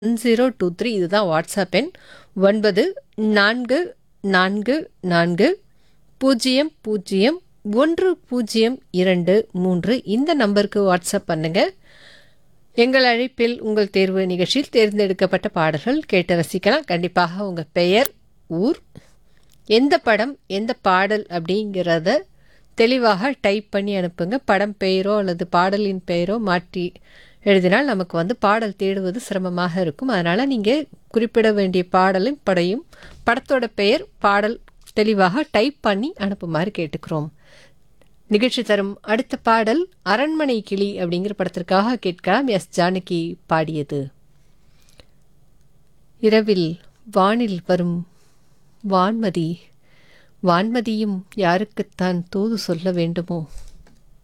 zero two three இதுதான் WhatsApp எண் ஒன்பது நான்கு நான்கு நான்கு பூஜ்ஜியம் பூஜ்ஜியம் ஒன்று பூஜ்ஜியம் இரண்டு மூன்று இந்த நம்பருக்கு வாட்ஸ்அப் பண்ணுங்க எங்கள் அழைப்பில் உங்கள் தேர்வு நிகழ்ச்சியில் தேர்ந்தெடுக்கப்பட்ட பாடல்கள் கேட்டு ரசிக்கலாம் கண்டிப்பாக உங்கள் பெயர் ஊர் எந்த படம் எந்த பாடல் அப்படிங்கிறத தெளிவாக டைப் பண்ணி அனுப்புங்க படம் பெயரோ அல்லது பாடலின் பெயரோ மாற்றி எழுதினால் நமக்கு வந்து பாடல் தேடுவது சிரமமாக இருக்கும் அதனால் நீங்கள் குறிப்பிட வேண்டிய பாடலும் படையும் படத்தோட பெயர் பாடல் தெளிவாக டைப் பண்ணி அனுப்புமாறு கேட்டுக்கிறோம் நிகழ்ச்சி தரும் அடுத்த பாடல் அரண்மனை கிளி அப்படிங்கிற படத்திற்காக கேட்கலாம் எஸ் ஜானகி பாடியது இரவில் வானில் வரும் வான்மதி வான்மதியும் யாருக்குத்தான் தூது சொல்ல வேண்டுமோ